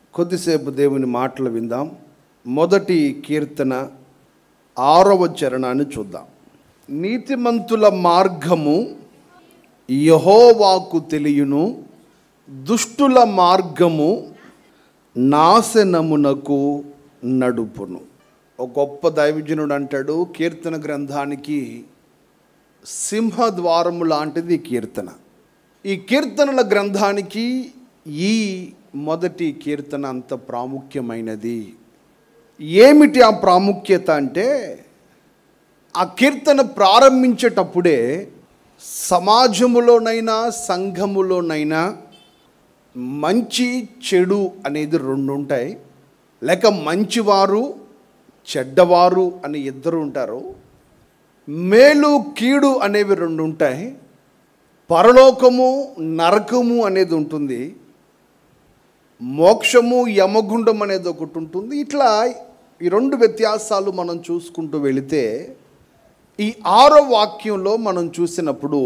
కొద్దిసేపు దేవుని మాటలు విందాం మొదటి కీర్తన ఆరవ చరణాన్ని చూద్దాం నీతిమంతుల మార్గము యహోవాకు తెలియను దుష్టుల మార్గము నాశనమునకు నడుపును ఒక గొప్ప దైవజనుడు అంటాడు కీర్తన గ్రంథానికి సింహద్వారము లాంటిది ఈ కీర్తన ఈ కీర్తనల గ్రంథానికి ఈ మొదటి కీర్తన అంత ప్రాముఖ్యమైనది ఏమిటి ఆ ప్రాముఖ్యత అంటే ఆ కీర్తన ప్రారంభించేటప్పుడే సమాజములోనైనా సంఘములోనైనా మంచి చెడు అనేది రెండు ఉంటాయి లేక మంచివారు చెడ్డవారు అని ఇద్దరు ఉంటారు మేలు కీడు అనేవి రెండు ఉంటాయి పరలోకము నరకము అనేది ఉంటుంది మోక్షము యమగుండం అనేది ఒకటి ఉంటుంది ఇట్లా ఈ రెండు వ్యత్యాసాలు మనం చూసుకుంటూ వెళితే ఈ ఆరో వాక్యంలో మనం చూసినప్పుడు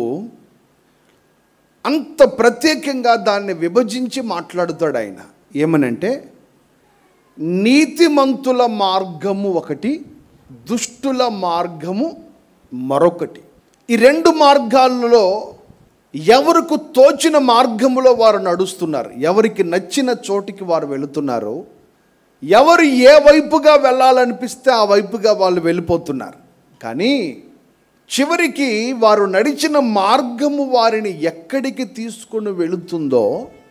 అంత ప్రత్యేకంగా దాన్ని విభజించి మాట్లాడుతాడు ఆయన ఏమనంటే నీతిమంతుల మార్గము ఒకటి దుష్టుల మార్గము మరొకటి ఈ రెండు మార్గాలలో ఎవరికి తోచిన మార్గములో వారు నడుస్తున్నారు ఎవరికి నచ్చిన చోటికి వారు వెళుతున్నారు ఎవరు ఏ వైపుగా వెళ్ళాలనిపిస్తే ఆ వైపుగా వాళ్ళు వెళ్ళిపోతున్నారు కానీ చివరికి వారు నడిచిన మార్గము వారిని ఎక్కడికి తీసుకొని వెళుతుందో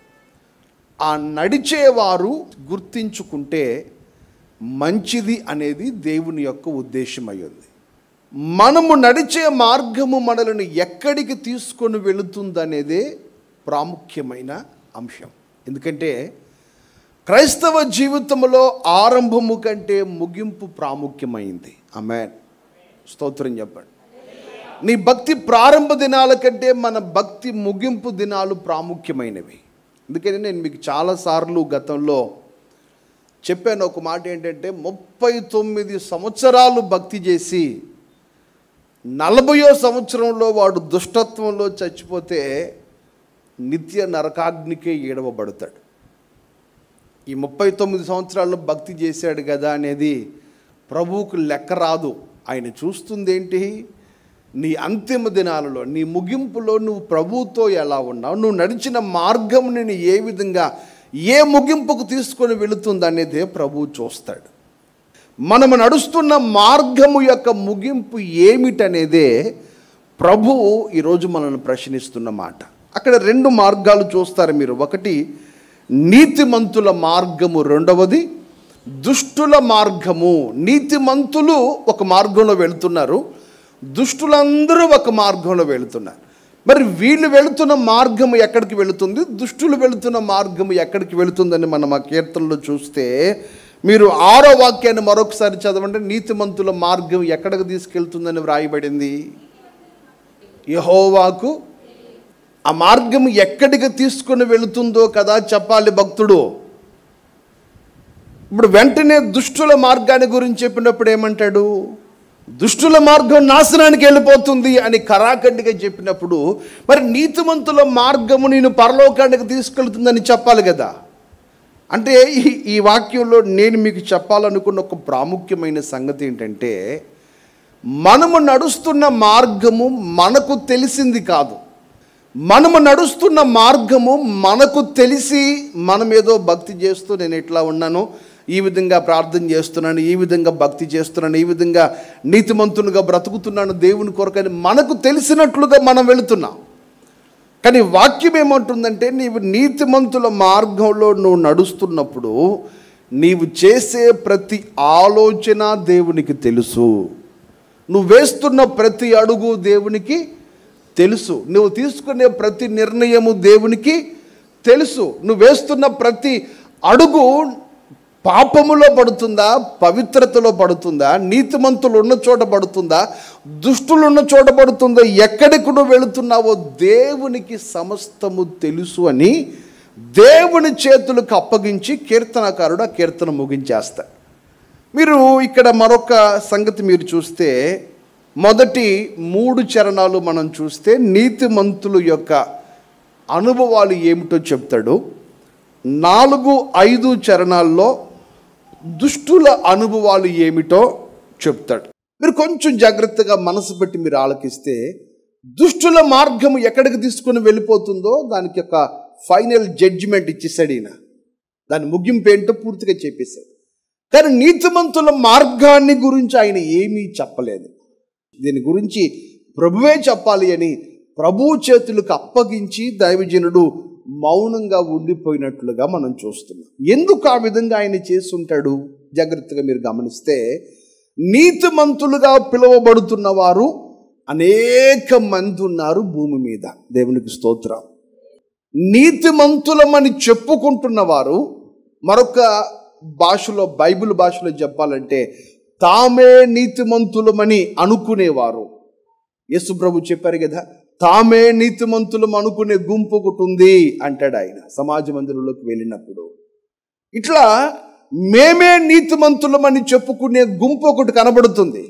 ఆ నడిచేవారు గుర్తించుకుంటే మంచిది అనేది దేవుని యొక్క ఉద్దేశం అయ్యింది మనము నడిచే మార్గము మనల్ని ఎక్కడికి తీసుకొని వెళుతుందనేదే ప్రాముఖ్యమైన అంశం ఎందుకంటే క్రైస్తవ జీవితంలో ఆరంభము కంటే ముగింపు ప్రాముఖ్యమైంది ఆమె స్తోత్రం చెప్పండి నీ భక్తి ప్రారంభ దినాల కంటే మన భక్తి ముగింపు దినాలు ప్రాముఖ్యమైనవి అందుకని నేను మీకు చాలాసార్లు గతంలో చెప్పాను ఒక మాట ఏంటంటే ముప్పై తొమ్మిది సంవత్సరాలు భక్తి చేసి నలభయో సంవత్సరంలో వాడు దుష్టత్వంలో చచ్చిపోతే నిత్య నరకాగ్నికే ఈడవబడతాడు ఈ ముప్పై తొమ్మిది సంవత్సరాల్లో భక్తి చేశాడు కదా అనేది ప్రభువుకు లెక్క రాదు ఆయన చూస్తుంది ఏంటి నీ అంతిమ దినాలలో నీ ముగింపులో నువ్వు ప్రభువుతో ఎలా ఉన్నావు నువ్వు నడిచిన మార్గం నేను ఏ విధంగా ఏ ముగింపుకు తీసుకొని వెళుతుంది అనేదే ప్రభువు చూస్తాడు మనము నడుస్తున్న మార్గము యొక్క ముగింపు ఏమిటనేదే ప్రభువు ఈరోజు మనల్ని ప్రశ్నిస్తున్న మాట అక్కడ రెండు మార్గాలు చూస్తారు మీరు ఒకటి నీతిమంతుల మార్గము రెండవది దుష్టుల మార్గము నీతిమంతులు ఒక మార్గంలో వెళుతున్నారు దుష్టులందరూ ఒక మార్గంలో వెళుతున్నారు మరి వీళ్ళు వెళుతున్న మార్గము ఎక్కడికి వెళుతుంది దుష్టులు వెళుతున్న మార్గము ఎక్కడికి వెళుతుందని మనం ఆ కీర్తనలో చూస్తే మీరు ఆరో వాక్యాన్ని మరొకసారి చదవండి నీతిమంతుల మార్గం ఎక్కడికి తీసుకెళ్తుందని వ్రాయబడింది యహోవాకు ఆ మార్గం ఎక్కడికి తీసుకుని వెళుతుందో కదా చెప్పాలి భక్తుడు ఇప్పుడు వెంటనే దుష్టుల మార్గాన్ని గురించి చెప్పినప్పుడు ఏమంటాడు దుష్టుల మార్గం నాశనానికి వెళ్ళిపోతుంది అని కరాఖండిగా చెప్పినప్పుడు మరి నీతిమంతుల మార్గము నేను పరలోకానికి తీసుకెళ్తుందని చెప్పాలి కదా అంటే ఈ ఈ వాక్యంలో నేను మీకు చెప్పాలనుకున్న ఒక ప్రాముఖ్యమైన సంగతి ఏంటంటే మనము నడుస్తున్న మార్గము మనకు తెలిసింది కాదు మనము నడుస్తున్న మార్గము మనకు తెలిసి మనం ఏదో భక్తి చేస్తూ నేను ఎట్లా ఉన్నాను ఈ విధంగా ప్రార్థన చేస్తున్నాను ఈ విధంగా భక్తి చేస్తున్నాను ఈ విధంగా నీతిమంతునిగా బ్రతుకుతున్నాను దేవుని కొరకని మనకు తెలిసినట్లుగా మనం వెళుతున్నాం కానీ వాక్యం ఏమంటుందంటే నీవు నీతిమంతుల మార్గంలో నువ్వు నడుస్తున్నప్పుడు నీవు చేసే ప్రతి ఆలోచన దేవునికి తెలుసు నువ్వు వేస్తున్న ప్రతి అడుగు దేవునికి తెలుసు నువ్వు తీసుకునే ప్రతి నిర్ణయము దేవునికి తెలుసు నువ్వు వేస్తున్న ప్రతి అడుగు పాపములో పడుతుందా పవిత్రతలో పడుతుందా నీతిమంతులు ఉన్న చోట పడుతుందా దుష్టులు ఉన్న చోట పడుతుందా ఎక్కడికి నువ్వు వెళుతున్నావో దేవునికి సమస్తము తెలుసు అని దేవుని చేతులకు అప్పగించి కీర్తనకారుడు ఆ కీర్తన ముగించేస్తాడు మీరు ఇక్కడ మరొక సంగతి మీరు చూస్తే మొదటి మూడు చరణాలు మనం చూస్తే నీతిమంతులు యొక్క అనుభవాలు ఏమిటో చెప్తాడు నాలుగు ఐదు చరణాల్లో దుష్టుల అనుభవాలు ఏమిటో చెప్తాడు మీరు కొంచెం జాగ్రత్తగా మనసు పెట్టి మీరు ఆలకిస్తే దుష్టుల మార్గము ఎక్కడికి తీసుకుని వెళ్ళిపోతుందో దానికి ఒక ఫైనల్ జడ్జిమెంట్ ఇచ్చేసాడు ఈయన దాని ముగింపు ఏంటో పూర్తిగా చెప్పేశాడు కానీ నీతిమంతుల మార్గాన్ని గురించి ఆయన ఏమీ చెప్పలేదు దీని గురించి ప్రభువే చెప్పాలి అని ప్రభు చేతులకు అప్పగించి దైవజనుడు మౌనంగా ఉండిపోయినట్లుగా మనం చూస్తున్నాం ఎందుకు ఆ విధంగా ఆయన చేస్తుంటాడు జాగ్రత్తగా మీరు గమనిస్తే నీతిమంతులుగా పిలువబడుతున్న వారు అనేక మంది ఉన్నారు భూమి మీద దేవునికి స్తోత్రం నీతిమంతులమని చెప్పుకుంటున్న వారు మరొక భాషలో బైబిల్ భాషలో చెప్పాలంటే తామే నీతిమంతులమని అనుకునేవారు యేసుప్రభు చెప్పారు కదా తామే నీతిమంతులం అనుకునే గుంపు ఒకటి ఉంది అంటాడు ఆయన సమాజ మందిరంలోకి వెళ్ళినప్పుడు ఇట్లా మేమే నీతిమంతులమని చెప్పుకునే గుంపు ఒకటి కనబడుతుంది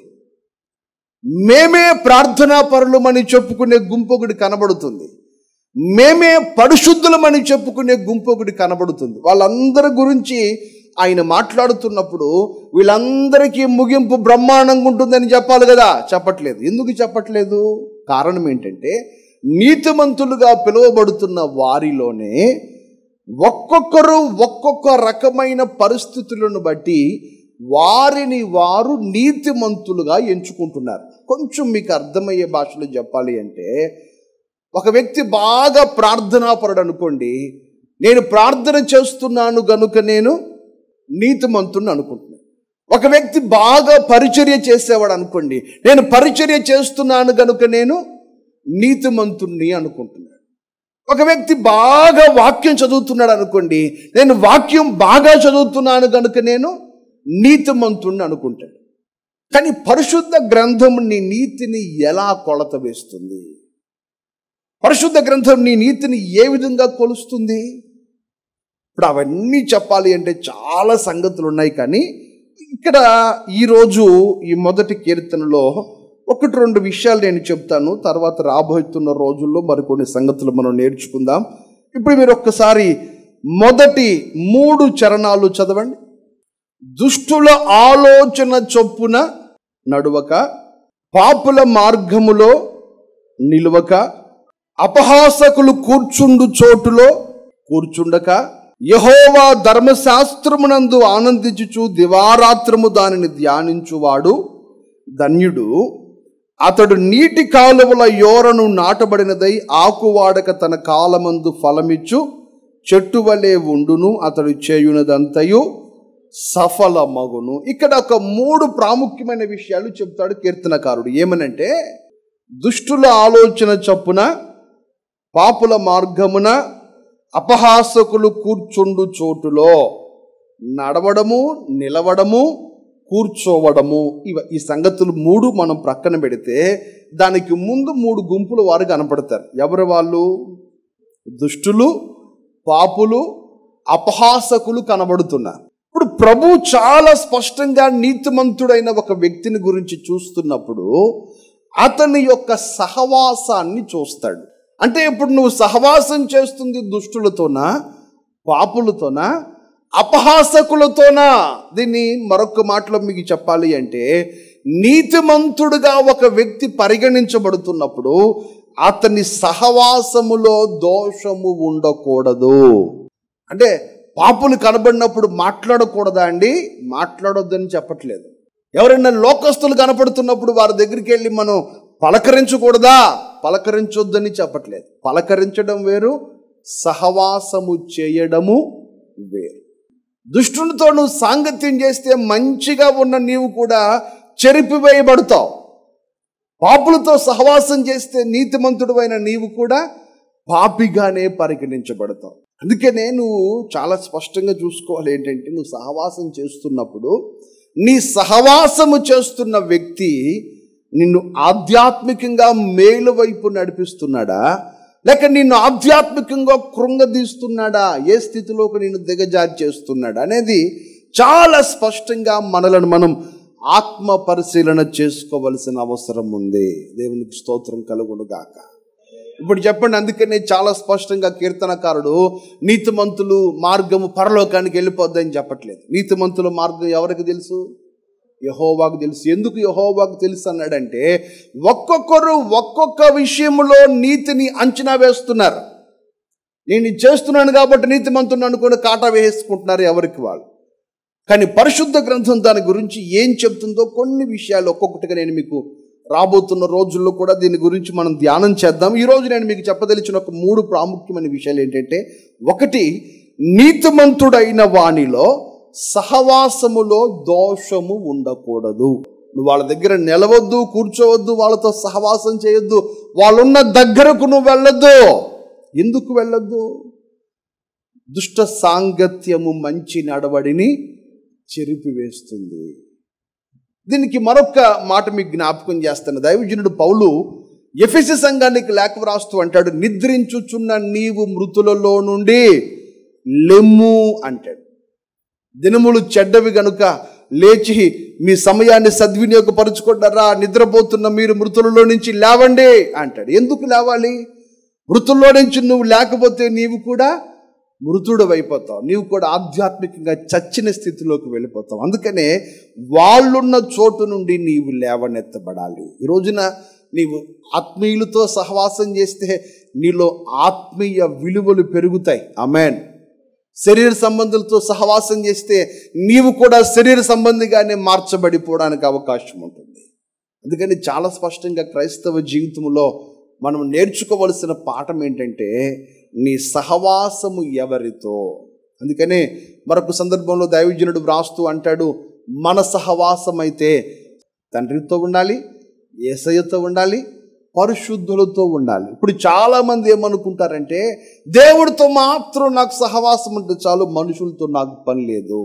మేమే ప్రార్థనా పరులమని చెప్పుకునే గుంపు ఒకటి కనబడుతుంది మేమే పరిశుద్ధులమని చెప్పుకునే గుంపు ఒకటి కనబడుతుంది వాళ్ళందరి గురించి ఆయన మాట్లాడుతున్నప్పుడు వీళ్ళందరికీ ముగింపు బ్రహ్మాండంగా ఉంటుందని చెప్పాలి కదా చెప్పట్లేదు ఎందుకు చెప్పట్లేదు కారణం ఏంటంటే నీతిమంతులుగా పిలువబడుతున్న వారిలోనే ఒక్కొక్కరు ఒక్కొక్క రకమైన పరిస్థితులను బట్టి వారిని వారు నీతిమంతులుగా ఎంచుకుంటున్నారు కొంచెం మీకు అర్థమయ్యే భాషలో చెప్పాలి అంటే ఒక వ్యక్తి బాగా ప్రార్థనాపరుడు అనుకోండి నేను ప్రార్థన చేస్తున్నాను గనుక నేను నీతిమంతుని అనుకుంటున్నాను ఒక వ్యక్తి బాగా పరిచర్య చేసేవాడు అనుకోండి నేను పరిచర్య చేస్తున్నాను గనుక నేను నీతిమంతుణ్ణి అనుకుంటున్నాను ఒక వ్యక్తి బాగా వాక్యం చదువుతున్నాడు అనుకోండి నేను వాక్యం బాగా చదువుతున్నాను కనుక నేను నీతిమంతుణ్ణి అనుకుంటాడు కానీ పరిశుద్ధ గ్రంథం నీ నీతిని ఎలా కొలత వేస్తుంది పరిశుద్ధ గ్రంథం నీ నీతిని ఏ విధంగా కొలుస్తుంది ఇప్పుడు అవన్నీ చెప్పాలి అంటే చాలా సంగతులు ఉన్నాయి కానీ ఇక్కడ ఈరోజు ఈ మొదటి కీర్తనలో ఒకటి రెండు విషయాలు నేను చెప్తాను తర్వాత రాబోతున్న రోజుల్లో మరికొన్ని సంగతులు మనం నేర్చుకుందాం ఇప్పుడు మీరు ఒక్కసారి మొదటి మూడు చరణాలు చదవండి దుష్టుల ఆలోచన చొప్పున నడువక పాపుల మార్గములో నిలువక అపహాసకులు కూర్చుండు చోటులో కూర్చుండక యహోవా ధర్మశాస్త్రమునందు ఆనందించుచు దివారాత్రము దానిని ధ్యానించువాడు ధన్యుడు అతడు నీటి కాలువల యోరను నాటబడినదై ఆకువాడక తన కాలమందు ఫలమిచ్చు చెట్టు వలె ఉండును అతడు చేయునదంతయు సఫలమగును ఇక్కడ ఒక మూడు ప్రాముఖ్యమైన విషయాలు చెప్తాడు కీర్తనకారుడు ఏమనంటే దుష్టుల ఆలోచన చొప్పున పాపుల మార్గమున అపహాసకులు కూర్చుండు చోటులో నడవడము నిలవడము కూర్చోవడము ఇవ ఈ సంగతులు మూడు మనం ప్రక్కన పెడితే దానికి ముందు మూడు గుంపులు వారు కనపడతారు ఎవరు వాళ్ళు దుష్టులు పాపులు అపహాసకులు కనబడుతున్నారు ఇప్పుడు ప్రభు చాలా స్పష్టంగా నీతిమంతుడైన ఒక వ్యక్తిని గురించి చూస్తున్నప్పుడు అతని యొక్క సహవాసాన్ని చూస్తాడు అంటే ఇప్పుడు నువ్వు సహవాసం చేస్తుంది దుష్టులతోనా పాపులతోనా అపహాసకులతోనా దీన్ని మరొక మాటలో మీకు చెప్పాలి అంటే నీతిమంతుడుగా ఒక వ్యక్తి పరిగణించబడుతున్నప్పుడు అతని సహవాసములో దోషము ఉండకూడదు అంటే పాపులు కనబడినప్పుడు మాట్లాడకూడదా అండి మాట్లాడొద్దని చెప్పట్లేదు ఎవరైనా లోకస్తులు కనపడుతున్నప్పుడు వారి దగ్గరికి వెళ్ళి మనం పలకరించకూడదా పలకరించొద్దని చెప్పట్లేదు పలకరించడం వేరు సహవాసము చేయడము వేరు దుష్టునితో నువ్వు సాంగత్యం చేస్తే మంచిగా ఉన్న నీవు కూడా చెరిపివేయబడతావు పాపులతో సహవాసం చేస్తే నీతిమంతుడు అయిన నీవు కూడా పాపిగానే పరిగణించబడతావు అందుకనే నువ్వు చాలా స్పష్టంగా చూసుకోవాలి ఏంటంటే నువ్వు సహవాసం చేస్తున్నప్పుడు నీ సహవాసము చేస్తున్న వ్యక్తి నిన్ను ఆధ్యాత్మికంగా మేలు వైపు నడిపిస్తున్నాడా లేక నిన్ను ఆధ్యాత్మికంగా కృంగదీస్తున్నాడా ఏ స్థితిలోకి నిన్ను దిగజారి చేస్తున్నాడా అనేది చాలా స్పష్టంగా మనలను మనం ఆత్మ పరిశీలన చేసుకోవలసిన అవసరం ఉంది దేవునికి స్తోత్రం కలుగును గాక ఇప్పుడు చెప్పండి అందుకనే చాలా స్పష్టంగా కీర్తనకారుడు నీతిమంతులు మార్గము పరలోకానికి వెళ్ళిపోద్దని చెప్పట్లేదు నీతిమంతుల మార్గం ఎవరికి తెలుసు యహోవాకు తెలుసు ఎందుకు యహోవాకు తెలుసు అన్నాడంటే ఒక్కొక్కరు ఒక్కొక్క విషయంలో నీతిని అంచనా వేస్తున్నారు నేను ఇది చేస్తున్నాను కాబట్టి నీతిమంతుని అనుకుని కాటా వేసుకుంటున్నారు ఎవరికి వాళ్ళు కానీ పరిశుద్ధ గ్రంథం దాని గురించి ఏం చెప్తుందో కొన్ని విషయాలు ఒక్కొక్కటిగా నేను మీకు రాబోతున్న రోజుల్లో కూడా దీని గురించి మనం ధ్యానం చేద్దాం ఈ రోజు నేను మీకు చెప్పదలిచిన ఒక మూడు ప్రాముఖ్యమైన విషయాలు ఏంటంటే ఒకటి నీతిమంతుడైన వాణిలో సహవాసములో దోషము ఉండకూడదు నువ్వు వాళ్ళ దగ్గర నిలవద్దు కూర్చోవద్దు వాళ్ళతో సహవాసం చేయొద్దు వాళ్ళున్న దగ్గరకు నువ్వు వెళ్ళొద్దు ఎందుకు వెళ్ళొద్దు దుష్ట సాంగత్యము మంచి నడవడిని చెరిపివేస్తుంది దీనికి మరొక మాట మీకు జ్ఞాపకం చేస్తున్న దైవజనుడు పౌలు ఎఫెసి సంఘానికి లేఖ వ్రాస్తూ అంటాడు నిద్రించుచున్న నీవు మృతులలో నుండి లెమ్ము అంటాడు దినములు చెడ్డవి గనుక లేచి మీ సమయాన్ని సద్వినియోగపరుచుకుంటారా నిద్రపోతున్న మీరు మృతులలో నుంచి లేవండి అంటాడు ఎందుకు లేవాలి మృతుల్లో నుంచి నువ్వు లేకపోతే నీవు కూడా మృతుడు అయిపోతావు నీవు కూడా ఆధ్యాత్మికంగా చచ్చిన స్థితిలోకి వెళ్ళిపోతావు అందుకనే వాళ్ళున్న చోటు నుండి నీవు లేవనెత్తబడాలి ఈ రోజున నీవు ఆత్మీయులతో సహవాసం చేస్తే నీలో ఆత్మీయ విలువలు పెరుగుతాయి అమెన్ శరీర సంబంధులతో సహవాసం చేస్తే నీవు కూడా శరీర సంబంధిగానే మార్చబడిపోవడానికి అవకాశం ఉంటుంది అందుకని చాలా స్పష్టంగా క్రైస్తవ జీవితంలో మనం నేర్చుకోవలసిన పాఠం ఏంటంటే నీ సహవాసము ఎవరితో అందుకనే మరొక సందర్భంలో దైవజనుడు వ్రాస్తూ అంటాడు మన సహవాసం అయితే తండ్రితో ఉండాలి ఏసయ్యతో ఉండాలి పరిశుద్ధులతో ఉండాలి ఇప్పుడు చాలా మంది ఏమనుకుంటారంటే దేవుడితో మాత్రం నాకు సహవాసం ఉంటే చాలు మనుషులతో నాకు పని లేదు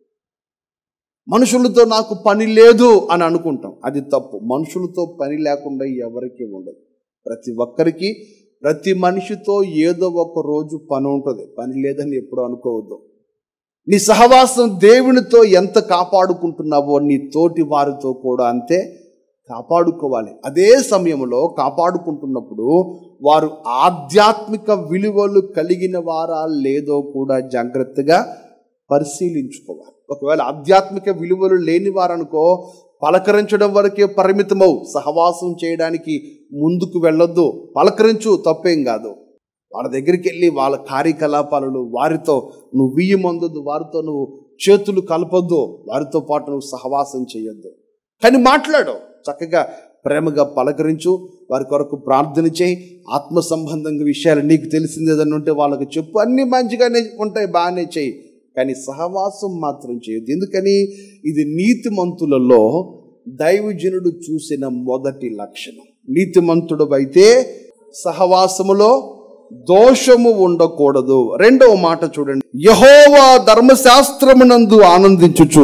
మనుషులతో నాకు పని లేదు అని అనుకుంటాం అది తప్పు మనుషులతో పని లేకుండా ఎవరికి ఉండదు ప్రతి ఒక్కరికి ప్రతి మనిషితో ఏదో ఒక రోజు పని ఉంటుంది పని లేదని ఎప్పుడు అనుకోవద్దు నీ సహవాసం దేవునితో ఎంత కాపాడుకుంటున్నావో నీ తోటి వారితో కూడా అంతే కాపాడుకోవాలి అదే సమయంలో కాపాడుకుంటున్నప్పుడు వారు ఆధ్యాత్మిక విలువలు కలిగిన వారా లేదో కూడా జాగ్రత్తగా పరిశీలించుకోవాలి ఒకవేళ ఆధ్యాత్మిక విలువలు లేని వారనుకో పలకరించడం వరకే పరిమితమవు సహవాసం చేయడానికి ముందుకు వెళ్ళొద్దు పలకరించు తప్పేం కాదు వాళ్ళ దగ్గరికి వెళ్ళి వాళ్ళ కార్యకలాపాలను వారితో నువ్వు వియ్యి మందొద్దు వారితో నువ్వు చేతులు కలపొద్దు వారితో పాటు నువ్వు సహవాసం చేయొద్దు కానీ మాట్లాడు చక్కగా ప్రేమగా పలకరించు వారి కొరకు ప్రార్థన చేయి ఆత్మ సంబంధంగా విషయాలు నీకు తెలిసింది ఏదన్నా ఉంటే వాళ్ళకి చెప్పు అన్నీ మంచిగానే ఉంటాయి బాగానే చేయి కానీ సహవాసం మాత్రం చేయొద్దు ఎందుకని ఇది నీతిమంతులలో దైవజనుడు చూసిన మొదటి లక్షణం నీతిమంతుడు అయితే సహవాసములో దోషము ఉండకూడదు రెండవ మాట చూడండి యహోవా ధర్మశాస్త్రమునందు ఆనందించుచు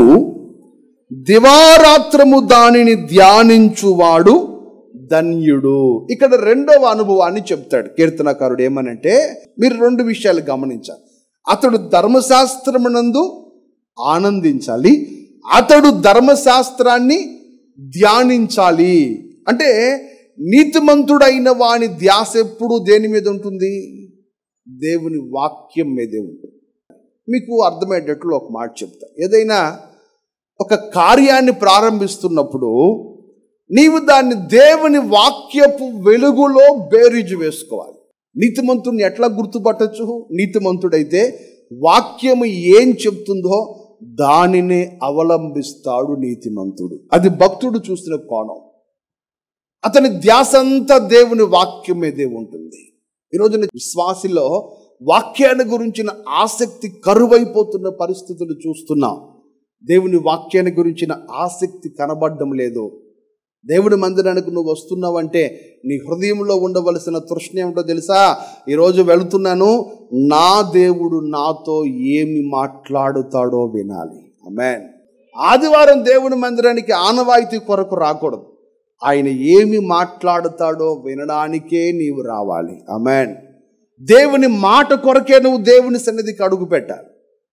దివారాత్రము దానిని ధ్యానించువాడు ధన్యుడు ఇక్కడ రెండవ అనుభవాన్ని చెప్తాడు కీర్తనకారుడు ఏమనంటే మీరు రెండు విషయాలు గమనించాలి అతడు ధర్మశాస్త్రమునందు ఆనందించాలి అతడు ధర్మశాస్త్రాన్ని ధ్యానించాలి అంటే నీతిమంతుడైన వాని ధ్యాస ఎప్పుడు దేని మీద ఉంటుంది దేవుని వాక్యం మీదే ఉంటుంది మీకు అర్థమయ్యేటట్లు ఒక మాట చెప్తా ఏదైనా ఒక కార్యాన్ని ప్రారంభిస్తున్నప్పుడు నీవు దాన్ని దేవుని వాక్యపు వెలుగులో బేరీజు వేసుకోవాలి నీతిమంతుడిని ఎట్లా గుర్తుపట్టచ్చు నీతిమంతుడైతే వాక్యము ఏం చెప్తుందో దానినే అవలంబిస్తాడు నీతిమంతుడు అది భక్తుడు చూసిన కోణం అతని ధ్యాస అంతా దేవుని వాక్యం మీదే ఉంటుంది ఈరోజున విశ్వాసిలో వాక్యాన్ని గురించిన ఆసక్తి కరువైపోతున్న పరిస్థితులు చూస్తున్నాం దేవుని వాక్యాన్ని గురించిన ఆసక్తి కనబడడం లేదు దేవుడి మందిరానికి నువ్వు వస్తున్నావంటే నీ హృదయంలో ఉండవలసిన తృష్ణ ఏమిటో తెలుసా ఈరోజు వెళుతున్నాను నా దేవుడు నాతో ఏమి మాట్లాడుతాడో వినాలి అమెన్ ఆదివారం దేవుడి మందిరానికి ఆనవాయితీ కొరకు రాకూడదు ఆయన ఏమి మాట్లాడుతాడో వినడానికే నీవు రావాలి అమెన్ దేవుని మాట కొరకే నువ్వు దేవుని సన్నిధికి అడుగు పెట్టాలి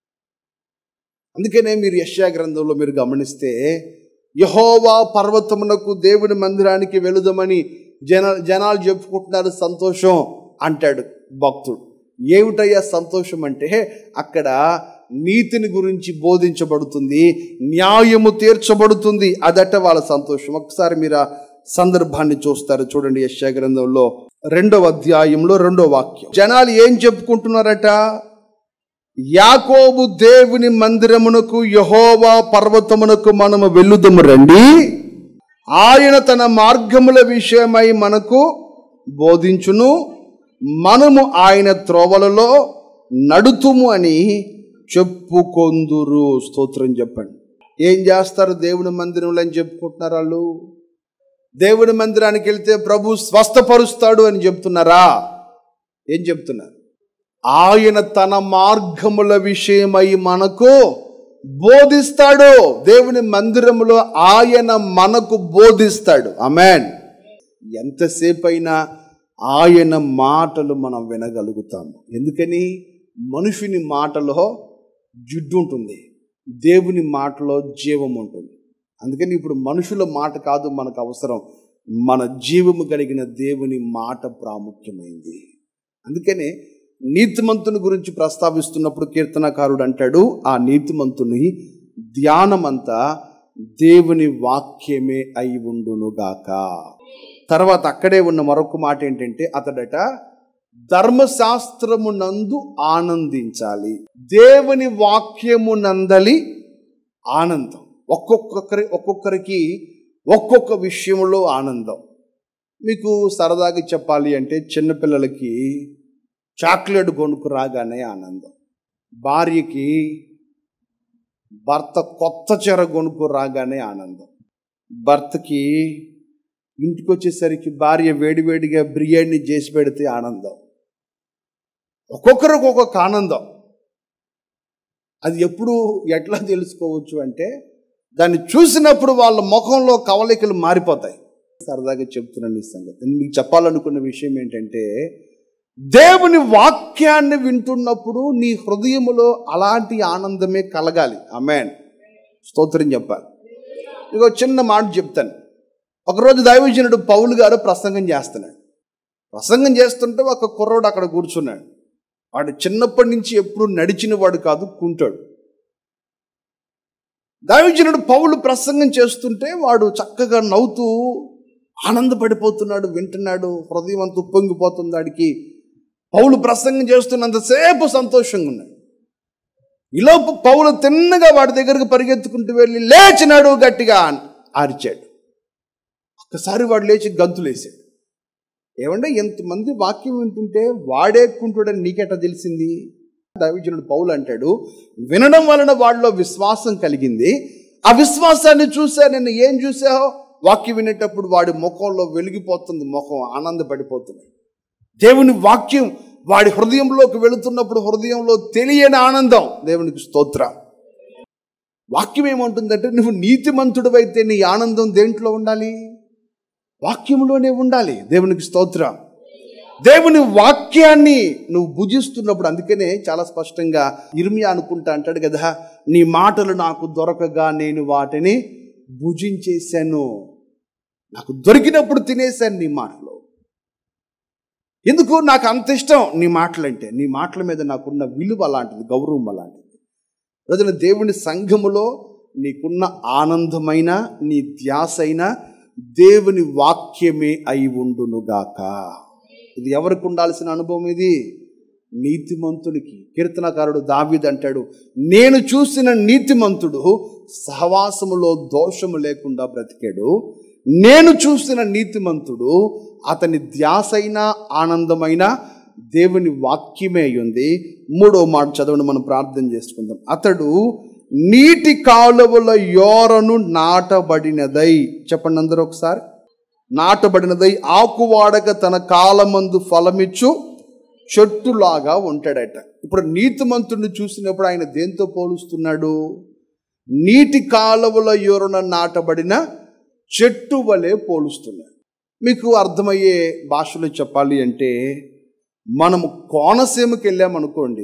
అందుకనే మీరు యశ్యా గ్రంథంలో మీరు గమనిస్తే యహోవా పర్వతమునకు దేవుని మందిరానికి వెళుదమని జన జనాలు చెప్పుకుంటున్నారు సంతోషం అంటాడు భక్తుడు ఏమిటయ్యా సంతోషం అంటే అక్కడ నీతిని గురించి బోధించబడుతుంది న్యాయము తీర్చబడుతుంది అదట వాళ్ళ సంతోషం ఒకసారి మీరు ఆ సందర్భాన్ని చూస్తారు చూడండి యశా గ్రంథంలో రెండవ అధ్యాయంలో రెండో వాక్యం జనాలు ఏం చెప్పుకుంటున్నారట యాకోబు దేవుని మందిరమునకు యహోవా పర్వతమునకు మనము వెళ్ళుదము రండి ఆయన తన మార్గముల విషయమై మనకు బోధించును మనము ఆయన త్రోవలలో నడుతుము అని చెప్పుకొందురు స్తోత్రం చెప్పండి ఏం చేస్తారు దేవుని మందిరంలో అని చెప్పుకుంటున్నారు వాళ్ళు దేవుని మందిరానికి వెళ్తే ప్రభు స్వస్థపరుస్తాడు అని చెప్తున్నారా ఏం చెప్తున్నారు ఆయన తన మార్గముల విషయమై మనకు బోధిస్తాడు దేవుని మందిరములో ఆయన మనకు బోధిస్తాడు అమెన్ ఎంతసేపు అయినా ఆయన మాటలు మనం వినగలుగుతాము ఎందుకని మనుషుని మాటలో జిడ్డు ఉంటుంది దేవుని మాటలో జీవం ఉంటుంది అందుకని ఇప్పుడు మనుషుల మాట కాదు మనకు అవసరం మన జీవము కలిగిన దేవుని మాట ప్రాముఖ్యమైంది అందుకనే నీతిమంతుని గురించి ప్రస్తావిస్తున్నప్పుడు కీర్తనకారుడు అంటాడు ఆ నీతిమంతుని ధ్యానమంతా దేవుని వాక్యమే అయి ఉండునుగాక తర్వాత అక్కడే ఉన్న మరొక మాట ఏంటంటే అతడట ధర్మశాస్త్రము నందు ఆనందించాలి దేవుని వాక్యము నందలి ఆనందం ఒక్కొక్కరి ఒక్కొక్కరికి ఒక్కొక్క విషయంలో ఆనందం మీకు సరదాగా చెప్పాలి అంటే చిన్నపిల్లలకి చాక్లెట్ కొనుక్కు రాగానే ఆనందం భార్యకి భర్త కొత్త చీర కొనుక్కు రాగానే ఆనందం భర్తకి ఇంటికి వచ్చేసరికి భార్య వేడివేడిగా బిర్యానీ చేసి పెడితే ఆనందం ఒక్కొక్కరికి ఒక్కొక్క ఆనందం అది ఎప్పుడు ఎట్లా తెలుసుకోవచ్చు అంటే దాన్ని చూసినప్పుడు వాళ్ళ ముఖంలో కవలికలు మారిపోతాయి సరదాగా చెప్తున్నాను ఈ సంగతి నేను మీకు చెప్పాలనుకున్న విషయం ఏంటంటే దేవుని వాక్యాన్ని వింటున్నప్పుడు నీ హృదయములో అలాంటి ఆనందమే కలగాలి అమెన్ స్తోత్రం చెప్పాలి ఇక చిన్న మాట చెప్తాను ఒకరోజు దైవజనుడు పౌలు గారు ప్రసంగం చేస్తున్నాడు ప్రసంగం చేస్తుంటే ఒక కుర్రోడు అక్కడ కూర్చున్నాడు వాడు చిన్నప్పటి నుంచి ఎప్పుడు నడిచిన వాడు కాదు కుంటాడు దైవజనుడు పౌలు ప్రసంగం చేస్తుంటే వాడు చక్కగా నవ్వుతూ ఆనందపడిపోతున్నాడు వింటున్నాడు హృదయం అంతా ఉప్పొంగిపోతుంది వాడికి పౌలు ప్రసంగం చేస్తున్నంతసేపు సంతోషంగా ఉన్నాడు ఈలోపు పౌలు తిన్నగా వాడి దగ్గరకు పరిగెత్తుకుంటూ వెళ్ళి లేచినాడు గట్టిగా ఆరిచాడు ఒక్కసారి వాడు లేచి గంతులేసాడు ఏమంటే ఎంతమంది వాక్యం వింటుంటే వాడే కుంటుడని నీకెట తెలిసింది దైవజనుడు పౌలు అంటాడు వినడం వలన వాళ్ళలో విశ్వాసం కలిగింది ఆ విశ్వాసాన్ని చూసా నేను ఏం చూసావో వాక్యం వినేటప్పుడు వాడి ముఖంలో వెలిగిపోతుంది ముఖం ఆనందపడిపోతుంది దేవుని వాక్యం వాడి హృదయంలోకి వెళుతున్నప్పుడు హృదయంలో తెలియని ఆనందం దేవునికి స్తోత్ర వాక్యం ఏమంటుందంటే నువ్వు నీతిమంతుడు అయితే నీ ఆనందం దేంట్లో ఉండాలి వాక్యంలోనే ఉండాలి దేవునికి స్తోత్రం దేవుని వాక్యాన్ని నువ్వు భుజిస్తున్నప్పుడు అందుకనే చాలా స్పష్టంగా ఇర్మియా అనుకుంటా అంటాడు కదా నీ మాటలు నాకు దొరకగా నేను వాటిని భుజించేశాను నాకు దొరికినప్పుడు తినేశాను నీ మాటలు ఎందుకు నాకు అంత ఇష్టం నీ మాటలంటే నీ మాటల మీద నాకున్న విలువ అలాంటిది గౌరవం అలాంటిది రోజున దేవుని సంఘములో నీకున్న ఆనందమైన నీ ధ్యాస అయినా దేవుని వాక్యమే అయి ఉండునుగాక ఇది ఎవరికి ఉండాల్సిన అనుభవం ఇది నీతిమంతునికి కీర్తనకారుడు దావీద్ అంటాడు నేను చూసిన నీతిమంతుడు సహవాసములో దోషము లేకుండా బ్రతికాడు నేను చూసిన నీతిమంతుడు అతని ధ్యాసైన ఆనందమైన దేవుని వాక్యమే అయి ఉంది మూడో మాట చదవడం మనం ప్రార్థన చేసుకుందాం అతడు నీటి కాలువల యోరను నాటబడినదై చెప్పండి అందరూ ఒకసారి నాటబడినదై ఆకువాడక తన కాలమందు ఫలమిచ్చు చెట్టులాగా ఉంటాడట ఇప్పుడు నీతిమంతుడిని చూసినప్పుడు ఆయన దేంతో పోలుస్తున్నాడు నీటి కాలువల యోరన నాటబడిన చెట్టు వలె పోలుస్తున్నాడు మీకు అర్థమయ్యే భాషలో చెప్పాలి అంటే మనము కోనసీమకి వెళ్ళామనుకోండి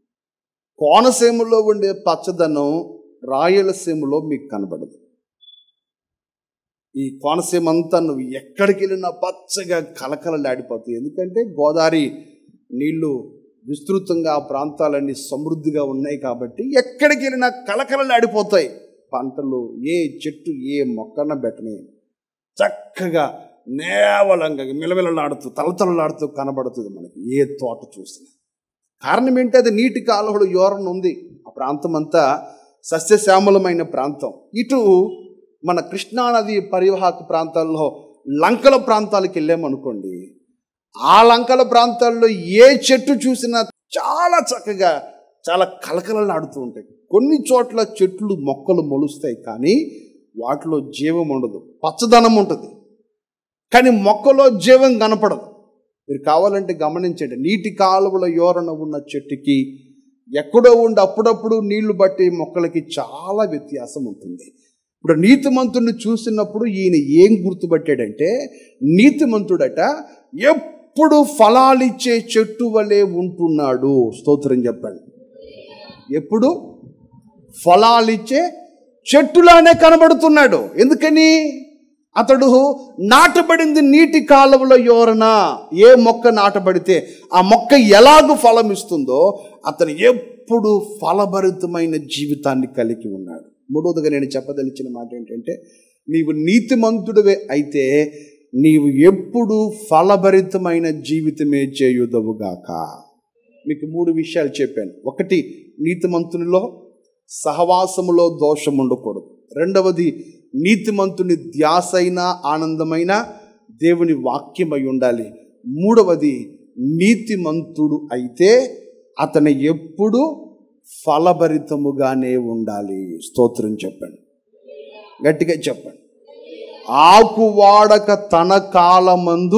కోనసీమలో ఉండే పచ్చదనం రాయలసీమలో మీకు కనబడదు ఈ కోనసీమ అంతా నువ్వు ఎక్కడికి వెళ్ళినా పచ్చగా కలకలలాడిపోతాయి ఎందుకంటే గోదావరి నీళ్లు విస్తృతంగా ఆ ప్రాంతాలన్నీ సమృద్ధిగా ఉన్నాయి కాబట్టి ఎక్కడికి వెళ్ళినా కలకలలాడిపోతాయి పంటలు ఏ చెట్టు ఏ మొక్కన పెట్టని చక్కగా నేవలంగా మిలమిలలాడుతూ తలతలలాడుతూ కనబడుతుంది మనకి ఏ తోట చూసినా కారణం ఏంటి అది నీటి కాలువలు యోరణ ఉంది ఆ ప్రాంతం అంతా సస్యశ్యామలమైన ప్రాంతం ఇటు మన కృష్ణానది పరివాహక ప్రాంతాల్లో లంకల ప్రాంతాలకు వెళ్ళామనుకోండి ఆ లంకల ప్రాంతాల్లో ఏ చెట్టు చూసినా చాలా చక్కగా చాలా కలకలలాడుతూ ఉంటాయి కొన్ని చోట్ల చెట్లు మొక్కలు మొలుస్తాయి కానీ వాటిలో జీవం ఉండదు పచ్చదనం ఉంటుంది కానీ మొక్కలో జీవం కనపడదు మీరు కావాలంటే గమనించండి నీటి కాలువల యోరణ ఉన్న చెట్టుకి ఎక్కడో ఉండి అప్పుడప్పుడు నీళ్లు బట్టి మొక్కలకి చాలా వ్యత్యాసం ఉంటుంది ఇప్పుడు నీతిమంతుడిని చూసినప్పుడు ఈయన ఏం గుర్తుపట్టాడంటే నీతిమంతుడట ఎప్పుడు ఫలాలిచ్చే చెట్టు వలె ఉంటున్నాడు స్తోత్రం చెప్పండి ఎప్పుడు ఫలాలిచ్చే చెట్టులానే కనబడుతున్నాడు ఎందుకని అతడు నాటబడింది నీటి కాలువల యోరన ఏ మొక్క నాటబడితే ఆ మొక్క ఎలాగూ ఫలం ఇస్తుందో అతను ఎప్పుడు ఫలభరితమైన జీవితాన్ని కలిగి ఉన్నాడు మూడవదిగా నేను చెప్పదలిచిన మాట ఏంటంటే నీవు నీతిమంతుడివే అయితే నీవు ఎప్పుడు ఫలభరితమైన జీవితమే చేయుదవుగాక మీకు మూడు విషయాలు చెప్పాను ఒకటి నీతిమంతునిలో సహవాసములో దోషం ఉండకూడదు రెండవది నీతిమంతుని ధ్యాసైన ఆనందమైన దేవుని వాక్యమై ఉండాలి మూడవది నీతిమంతుడు అయితే అతను ఎప్పుడు ఫలభరితముగానే ఉండాలి స్తోత్రం చెప్పండి గట్టిగా చెప్పండి ఆకు వాడక తన కాలమందు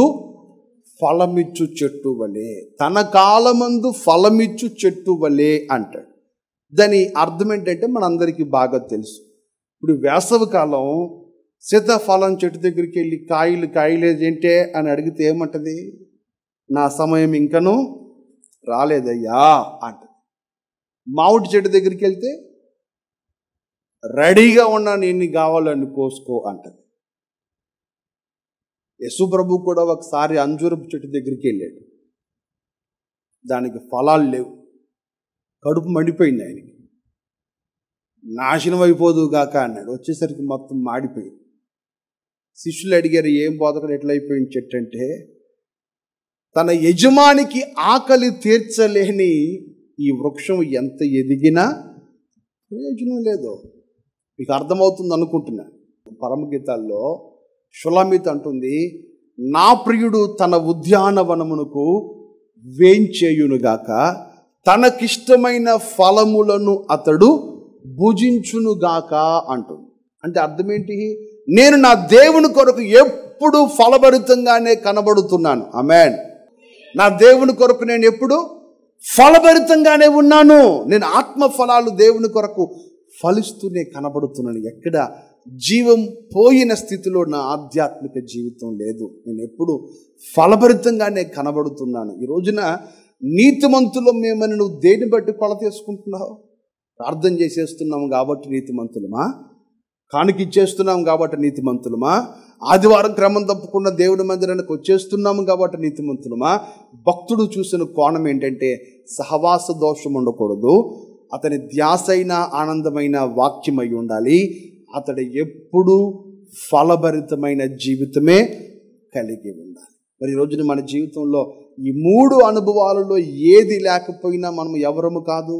ఫలమిచ్చు చెట్టు వలె తన కాలమందు ఫలమిచ్చు చెట్టు వలె అంటాడు దాని అర్థం ఏంటంటే మనందరికీ బాగా తెలుసు ఇప్పుడు వేసవి కాలం సీతాఫలం చెట్టు దగ్గరికి వెళ్ళి కాయలు కాయలేదేంటే అని అడిగితే ఏమంటది నా సమయం ఇంకను రాలేదయ్యా అంట మామిడి చెట్టు దగ్గరికి వెళ్తే రెడీగా ఉన్నా నేను కావాలని కోసుకో అంటది యశుప్రభు కూడా ఒకసారి అంజూరపు చెట్టు దగ్గరికి వెళ్ళాడు దానికి ఫలాలు లేవు కడుపు మండిపోయింది ఆయనకి నాశనం అయిపోదు గాక అన్నాడు వచ్చేసరికి మొత్తం మాడిపోయింది శిష్యులు అడిగారు ఏం బోధకుడు ఎట్లయిపోయింది చెట్టు అంటే తన యజమానికి ఆకలి తీర్చలేని ఈ వృక్షం ఎంత ఎదిగినా ప్రయోజనం లేదు మీకు అర్థమవుతుంది అనుకుంటున్నా పరమగీతాల్లో షులామిత్ అంటుంది నా ప్రియుడు తన ఉద్యానవనమునకు వేంచేయునుగాక తనకిష్టమైన ఫలములను అతడు భుజించునుగాక అంటుంది అంటే అర్థం ఏంటి నేను నా దేవుని కొరకు ఎప్పుడు ఫలభరితంగానే కనబడుతున్నాను అమెన్ నా దేవుని కొరకు నేను ఎప్పుడు ఫలభరితంగానే ఉన్నాను నేను ఆత్మ ఫలాలు దేవుని కొరకు ఫలిస్తూనే కనబడుతున్నాను ఎక్కడ జీవం పోయిన స్థితిలో నా ఆధ్యాత్మిక జీవితం లేదు నేను ఎప్పుడు ఫలభరితంగానే కనబడుతున్నాను ఈ రోజున నీతిమంతులం మేమని నువ్వు దేని బట్టి కొలత చేసుకుంటున్నావు ప్రార్థన చేసేస్తున్నాం కాబట్టి నీతిమంతులమా కానుకిచ్చేస్తున్నాం కాబట్టి నీతిమంతులమా ఆదివారం క్రమం తప్పకుండా దేవుడి మందిరానికి వచ్చేస్తున్నాము కాబట్టి నీతిమంతులమా భక్తుడు చూసిన కోణం ఏంటంటే సహవాస దోషం ఉండకూడదు అతని ధ్యాసైన ఆనందమైన వాక్యమై ఉండాలి అతడు ఎప్పుడూ ఫలభరితమైన జీవితమే కలిగి ఉండాలి మరి ఈ రోజున మన జీవితంలో ఈ మూడు అనుభవాలలో ఏది లేకపోయినా మనం ఎవరము కాదు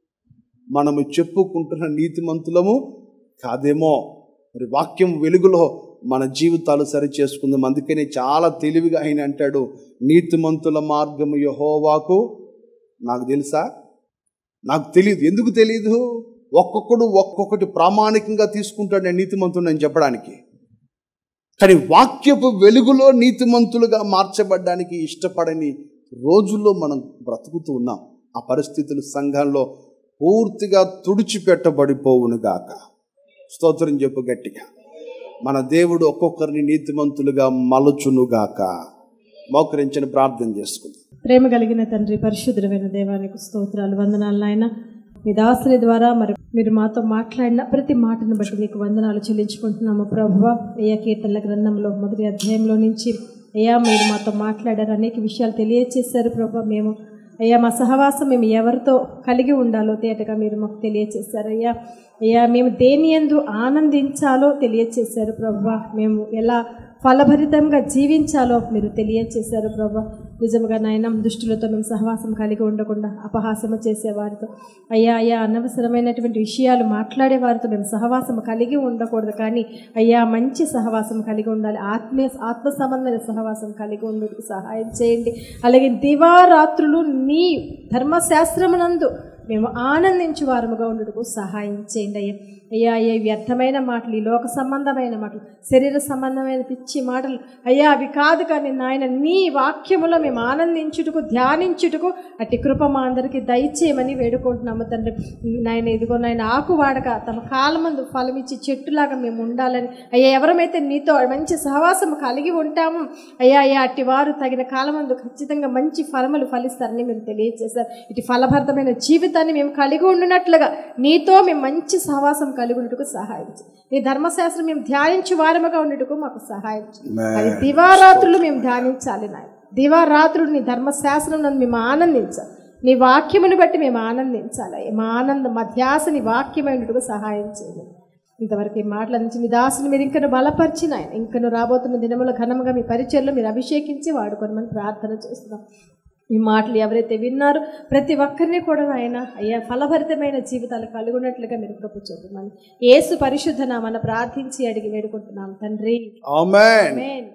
మనము చెప్పుకుంటున్న నీతిమంతులము కాదేమో మరి వాక్యం వెలుగులో మన జీవితాలు సరి చేసుకుందాం అందుకని చాలా తెలివిగా ఆయన అంటాడు నీతిమంతుల మార్గము యహోవాకు నాకు తెలుసా నాకు తెలియదు ఎందుకు తెలియదు ఒక్కొక్కడు ఒక్కొక్కటి ప్రామాణికంగా తీసుకుంటాడు నేను నీతిమంతుడు అని చెప్పడానికి కానీ వాక్యపు వెలుగులో నీతిమంతులుగా మార్చబడ్డానికి ఇష్టపడని రోజుల్లో మనం బ్రతుకుతూ ఉన్నాం ఆ పరిస్థితులు సంఘంలో పూర్తిగా తుడిచిపెట్టబడిపోవునుగాక స్తోత్రం చెప్పు గట్టిగా మన దేవుడు ఒక్కొక్కరిని నీతిమంతులుగా మలుచునుగాక మోకరించని ప్రార్థన చేసుకుందాం ప్రేమ కలిగిన తండ్రి పరిశుద్ధమైన దేవానికి స్తోత్రాలు వందనాలు నాయన మీ దాసుని ద్వారా మరి మీరు మాతో మాట్లాడిన ప్రతి మాటను బట్టి మీకు వందనాలు చెల్లించుకుంటున్నాము ప్రభు అయ్యా కీర్తనల గ్రంథంలో మొదటి అధ్యాయంలో నుంచి అయ్యా మీరు మాతో మాట్లాడారు అనేక విషయాలు తెలియచేశారు ప్రభు మేము అయ్యా మా సహవాసం మేము ఎవరితో కలిగి ఉండాలో తేటగా మీరు మాకు తెలియచేశారు అయ్యా అయ్యా మేము దేని ఎందు ఆనందించాలో తెలియచేశారు ప్రభు మేము ఎలా ఫలభరితంగా జీవించాలో మీరు తెలియచేశారు ప్రభు నిజంగా నాయన దుష్టులతో మేము సహవాసం కలిగి ఉండకుండా అపహాసము చేసేవారితో అయ్యా అయ్యా అనవసరమైనటువంటి విషయాలు మాట్లాడే వారితో మేము సహవాసం కలిగి ఉండకూడదు కానీ అయ్యా మంచి సహవాసం కలిగి ఉండాలి ఆత్మీయ ఆత్మ సంబంధమైన సహవాసం కలిగి ఉండేందుకు సహాయం చేయండి అలాగే దివారాత్రులు నీ ధర్మశాస్త్రమునందు మేము ఆనందించు వారముగా ఉండటకు సహాయం చేయండి అయ్యా అయ్యా అయ్యా ఈ వ్యర్థమైన మాటలు ఈ లోక సంబంధమైన మాటలు శరీర సంబంధమైన పిచ్చి మాటలు అయ్యా అవి కాదు కానీ నాయన నీ వాక్యములో మేము ఆనందించుటకు ధ్యానించుటకు అట్టి కృప మా అందరికీ దయచేయమని వేడుకుంటున్నాము తండ్రి నాయన ఇదిగో నాయన ఆకు వాడక తమ కాలమందు ఫలమిచ్చి చెట్టులాగా మేము ఉండాలని అయ్యా ఎవరమైతే నీతో మంచి సహవాసం కలిగి ఉంటాము అయ్యా అయ్యా అట్టి వారు తగిన కాలమందు ఖచ్చితంగా మంచి ఫలములు ఫలిస్తారని మీరు తెలియజేశారు ఇటు ఫలభరితమైన జీవితాన్ని మేము కలిగి ఉండినట్లుగా నీతో మేము మంచి సహవాసం కలిగి ఉండటకు సహాయం చేయి. నీ ధర్మశాస్త్రం మేము ధ్యానించు వారముగా ఉండటకు మాకు సహాయం చేయి. అది దివారాత్రులు మేము ధ్యానించాలి నాయన దివారాత్రులు నీ ధర్మశాస్త్రం నందు మేము ఆనందించాలి నీ వాక్యమును బట్టి మేము ఆనందించాలి మా ఆనందం మా ధ్యాస నీ వాక్యమైనట్టుకు సహాయం చేయండి ఇంతవరకు ఈ మాటల నుంచి మీ దాసుని మీరు ఇంకను బలపరిచిన ఆయన ఇంకను రాబోతున్న దినముల ఘనముగా మీ పరిచయలో మీరు అభిషేకించి వాడుకోనమని ప్రార్థన చేస్తున్నాం ఈ మాటలు ఎవరైతే విన్నారో ప్రతి ఒక్కరిని కూడా ఆయన అయ్యా ఫలభరితమైన జీవితాలు కలుగున్నట్లుగా మీరు కృప చూపుతున్నాను యేసు పరిశుద్ధ నామన ప్రార్థించి అడిగి వేడుకుంటున్నాం తండ్రి ఆమెన్ ఆమేన్.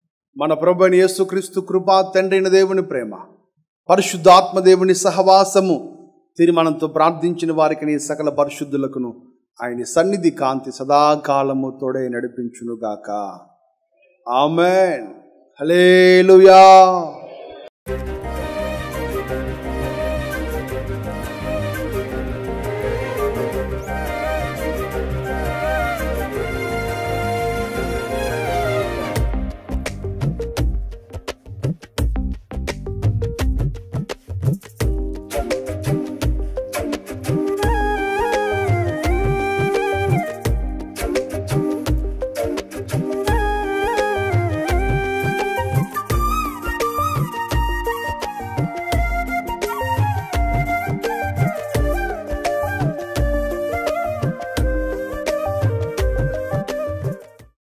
మన ప్రభుని యేసుక్రీస్తు కృపా తండ్రిన దేవుని ప్రేమ పరిశుద్ధాత్మ దేవుని సహవాసము తీర్మానంతో ప్రార్థించిన వారికి నీ సకల పరిశుద్ధులకును ఆయన సన్నిధి కాంతి సదాకాలము తోడే నడిపించునుగాక ఆమెన్ హలేలుయా